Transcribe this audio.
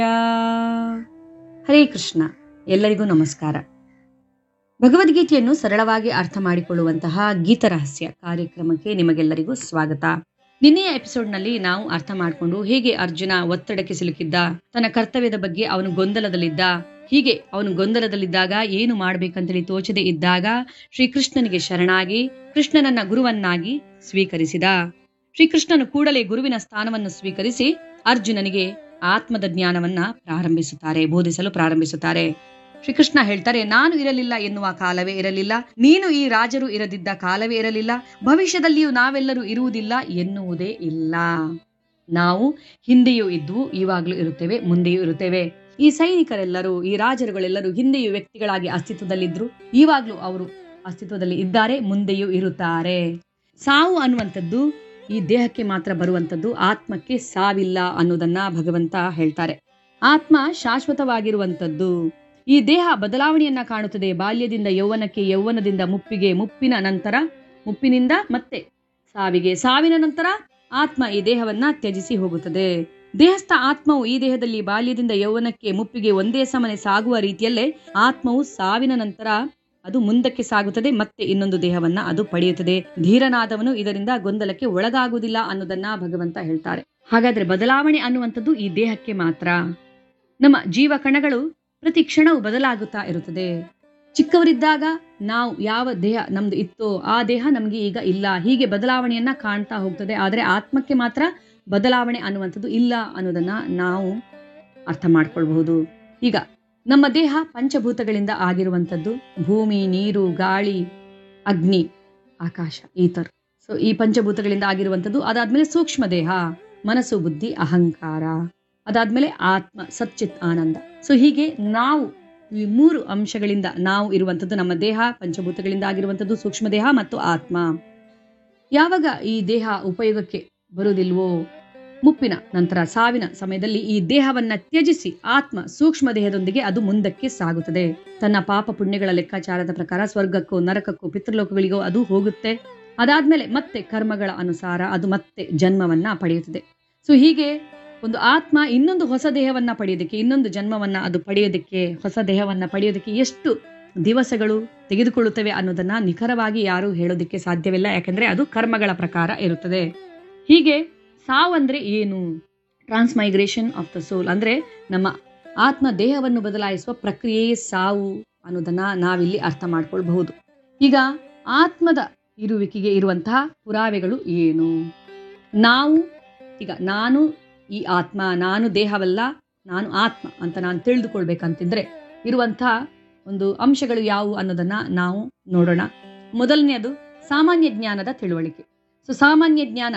ಹರೇ ಕೃಷ್ಣ ಎಲ್ಲರಿಗೂ ನಮಸ್ಕಾರ ಭಗವದ್ಗೀತೆಯನ್ನು ಸರಳವಾಗಿ ಅರ್ಥ ಮಾಡಿಕೊಳ್ಳುವಂತಹ ಗೀತರಹಸ್ಯ ಕಾರ್ಯಕ್ರಮಕ್ಕೆ ನಿಮಗೆಲ್ಲರಿಗೂ ಸ್ವಾಗತ ನಿನ್ನೆಯ ಎಪಿಸೋಡ್ನಲ್ಲಿ ನಾವು ಅರ್ಥ ಮಾಡಿಕೊಂಡು ಹೇಗೆ ಅರ್ಜುನ ಒತ್ತಡಕ್ಕೆ ಸಿಲುಕಿದ್ದ ತನ್ನ ಕರ್ತವ್ಯದ ಬಗ್ಗೆ ಅವನು ಗೊಂದಲದಲ್ಲಿದ್ದ ಹೀಗೆ ಅವನು ಗೊಂದಲದಲ್ಲಿದ್ದಾಗ ಏನು ಮಾಡ್ಬೇಕಂತೇಳಿ ತೋಚದೆ ಇದ್ದಾಗ ಶ್ರೀಕೃಷ್ಣನಿಗೆ ಶರಣಾಗಿ ಕೃಷ್ಣನನ್ನ ಗುರುವನ್ನಾಗಿ ಸ್ವೀಕರಿಸಿದ ಶ್ರೀಕೃಷ್ಣನು ಕೂಡಲೇ ಗುರುವಿನ ಸ್ಥಾನವನ್ನು ಸ್ವೀಕರಿಸಿ ಅರ್ಜುನನಿಗೆ ಆತ್ಮದ ಜ್ಞಾನವನ್ನ ಪ್ರಾರಂಭಿಸುತ್ತಾರೆ ಬೋಧಿಸಲು ಪ್ರಾರಂಭಿಸುತ್ತಾರೆ ಶ್ರೀಕೃಷ್ಣ ಹೇಳ್ತಾರೆ ನಾನು ಇರಲಿಲ್ಲ ಎನ್ನುವ ಕಾಲವೇ ಇರಲಿಲ್ಲ ನೀನು ಈ ರಾಜರು ಇರದಿದ್ದ ಕಾಲವೇ ಇರಲಿಲ್ಲ ಭವಿಷ್ಯದಲ್ಲಿಯೂ ನಾವೆಲ್ಲರೂ ಇರುವುದಿಲ್ಲ ಎನ್ನುವುದೇ ಇಲ್ಲ ನಾವು ಹಿಂದೆಯೂ ಇದ್ವು ಇವಾಗ್ಲೂ ಇರುತ್ತೇವೆ ಮುಂದೆಯೂ ಇರುತ್ತೇವೆ ಈ ಸೈನಿಕರೆಲ್ಲರೂ ಈ ರಾಜರುಗಳೆಲ್ಲರೂ ಹಿಂದೆಯೂ ವ್ಯಕ್ತಿಗಳಾಗಿ ಅಸ್ತಿತ್ವದಲ್ಲಿದ್ರು ಇವಾಗ್ಲೂ ಅವರು ಅಸ್ತಿತ್ವದಲ್ಲಿ ಇದ್ದಾರೆ ಮುಂದೆಯೂ ಇರುತ್ತಾರೆ ಸಾವು ಅನ್ನುವಂಥದ್ದು ಈ ದೇಹಕ್ಕೆ ಮಾತ್ರ ಬರುವಂಥದ್ದು ಆತ್ಮಕ್ಕೆ ಸಾವಿಲ್ಲ ಅನ್ನೋದನ್ನ ಭಗವಂತ ಹೇಳ್ತಾರೆ ಆತ್ಮ ಶಾಶ್ವತವಾಗಿರುವಂಥದ್ದು ಈ ದೇಹ ಬದಲಾವಣೆಯನ್ನ ಕಾಣುತ್ತದೆ ಬಾಲ್ಯದಿಂದ ಯೌವನಕ್ಕೆ ಯೌವನದಿಂದ ಮುಪ್ಪಿಗೆ ಮುಪ್ಪಿನ ನಂತರ ಮುಪ್ಪಿನಿಂದ ಮತ್ತೆ ಸಾವಿಗೆ ಸಾವಿನ ನಂತರ ಆತ್ಮ ಈ ದೇಹವನ್ನ ತ್ಯಜಿಸಿ ಹೋಗುತ್ತದೆ ದೇಹಸ್ಥ ಆತ್ಮವು ಈ ದೇಹದಲ್ಲಿ ಬಾಲ್ಯದಿಂದ ಯೌವನಕ್ಕೆ ಮುಪ್ಪಿಗೆ ಒಂದೇ ಸಮನೆ ಸಾಗುವ ರೀತಿಯಲ್ಲೇ ಆತ್ಮವು ಸಾವಿನ ನಂತರ ಅದು ಮುಂದಕ್ಕೆ ಸಾಗುತ್ತದೆ ಮತ್ತೆ ಇನ್ನೊಂದು ದೇಹವನ್ನ ಅದು ಪಡೆಯುತ್ತದೆ ಧೀರನಾದವನು ಇದರಿಂದ ಗೊಂದಲಕ್ಕೆ ಒಳಗಾಗುವುದಿಲ್ಲ ಅನ್ನೋದನ್ನ ಭಗವಂತ ಹೇಳ್ತಾರೆ ಹಾಗಾದ್ರೆ ಬದಲಾವಣೆ ಅನ್ನುವಂಥದ್ದು ಈ ದೇಹಕ್ಕೆ ಮಾತ್ರ ನಮ್ಮ ಜೀವ ಕಣಗಳು ಪ್ರತಿ ಕ್ಷಣವೂ ಬದಲಾಗುತ್ತಾ ಇರುತ್ತದೆ ಚಿಕ್ಕವರಿದ್ದಾಗ ನಾವು ಯಾವ ದೇಹ ನಮ್ದು ಇತ್ತೋ ಆ ದೇಹ ನಮ್ಗೆ ಈಗ ಇಲ್ಲ ಹೀಗೆ ಬದಲಾವಣೆಯನ್ನ ಕಾಣ್ತಾ ಹೋಗ್ತದೆ ಆದ್ರೆ ಆತ್ಮಕ್ಕೆ ಮಾತ್ರ ಬದಲಾವಣೆ ಅನ್ನುವಂಥದ್ದು ಇಲ್ಲ ಅನ್ನೋದನ್ನ ನಾವು ಅರ್ಥ ಮಾಡ್ಕೊಳ್ಬಹುದು ಈಗ ನಮ್ಮ ದೇಹ ಪಂಚಭೂತಗಳಿಂದ ಆಗಿರುವಂಥದ್ದು ಭೂಮಿ ನೀರು ಗಾಳಿ ಅಗ್ನಿ ಆಕಾಶ ಈತರ್ ಸೊ ಈ ಪಂಚಭೂತಗಳಿಂದ ಆಗಿರುವಂಥದ್ದು ಅದಾದ್ಮೇಲೆ ಸೂಕ್ಷ್ಮ ದೇಹ ಮನಸ್ಸು ಬುದ್ಧಿ ಅಹಂಕಾರ ಅದಾದ್ಮೇಲೆ ಆತ್ಮ ಸಚ್ಚಿತ್ ಆನಂದ ಸೊ ಹೀಗೆ ನಾವು ಈ ಮೂರು ಅಂಶಗಳಿಂದ ನಾವು ಇರುವಂಥದ್ದು ನಮ್ಮ ದೇಹ ಪಂಚಭೂತಗಳಿಂದ ಆಗಿರುವಂಥದ್ದು ಸೂಕ್ಷ್ಮ ದೇಹ ಮತ್ತು ಆತ್ಮ ಯಾವಾಗ ಈ ದೇಹ ಉಪಯೋಗಕ್ಕೆ ಬರುವುದಿಲ್ವೋ ಮುಪ್ಪಿನ ನಂತರ ಸಾವಿನ ಸಮಯದಲ್ಲಿ ಈ ದೇಹವನ್ನ ತ್ಯಜಿಸಿ ಆತ್ಮ ಸೂಕ್ಷ್ಮ ದೇಹದೊಂದಿಗೆ ಅದು ಮುಂದಕ್ಕೆ ಸಾಗುತ್ತದೆ ತನ್ನ ಪಾಪ ಪುಣ್ಯಗಳ ಲೆಕ್ಕಾಚಾರದ ಪ್ರಕಾರ ಸ್ವರ್ಗಕ್ಕೂ ನರಕಕ್ಕೂ ಪಿತೃಲೋಕಗಳಿಗೋ ಅದು ಹೋಗುತ್ತೆ ಅದಾದ್ಮೇಲೆ ಮತ್ತೆ ಕರ್ಮಗಳ ಅನುಸಾರ ಅದು ಮತ್ತೆ ಜನ್ಮವನ್ನ ಪಡೆಯುತ್ತದೆ ಸೊ ಹೀಗೆ ಒಂದು ಆತ್ಮ ಇನ್ನೊಂದು ಹೊಸ ದೇಹವನ್ನ ಪಡೆಯೋದಕ್ಕೆ ಇನ್ನೊಂದು ಜನ್ಮವನ್ನ ಅದು ಪಡೆಯೋದಕ್ಕೆ ಹೊಸ ದೇಹವನ್ನ ಪಡೆಯೋದಕ್ಕೆ ಎಷ್ಟು ದಿವಸಗಳು ತೆಗೆದುಕೊಳ್ಳುತ್ತವೆ ಅನ್ನೋದನ್ನ ನಿಖರವಾಗಿ ಯಾರು ಹೇಳೋದಕ್ಕೆ ಸಾಧ್ಯವಿಲ್ಲ ಯಾಕಂದ್ರೆ ಅದು ಕರ್ಮಗಳ ಪ್ರಕಾರ ಇರುತ್ತದೆ ಹೀಗೆ ಸಾವು ಅಂದ್ರೆ ಏನು ಟ್ರಾನ್ಸ್ಮೈಗ್ರೇಷನ್ ಆಫ್ ದ ಸೋಲ್ ಅಂದ್ರೆ ನಮ್ಮ ಆತ್ಮ ದೇಹವನ್ನು ಬದಲಾಯಿಸುವ ಪ್ರಕ್ರಿಯೆಯೇ ಸಾವು ಅನ್ನೋದನ್ನ ನಾವಿಲ್ಲಿ ಅರ್ಥ ಮಾಡ್ಕೊಳ್ಬಹುದು ಈಗ ಆತ್ಮದ ಇರುವಿಕೆಗೆ ಇರುವಂತಹ ಪುರಾವೆಗಳು ಏನು ನಾವು ಈಗ ನಾನು ಈ ಆತ್ಮ ನಾನು ದೇಹವಲ್ಲ ನಾನು ಆತ್ಮ ಅಂತ ನಾನು ತಿಳಿದುಕೊಳ್ಬೇಕಂತಿದ್ರೆ ಇರುವಂತಹ ಒಂದು ಅಂಶಗಳು ಯಾವುವು ಅನ್ನೋದನ್ನ ನಾವು ನೋಡೋಣ ಮೊದಲನೆಯದು ಸಾಮಾನ್ಯ ಜ್ಞಾನದ ತಿಳುವಳಿಕೆ ಸೊ ಸಾಮಾನ್ಯ ಜ್ಞಾನ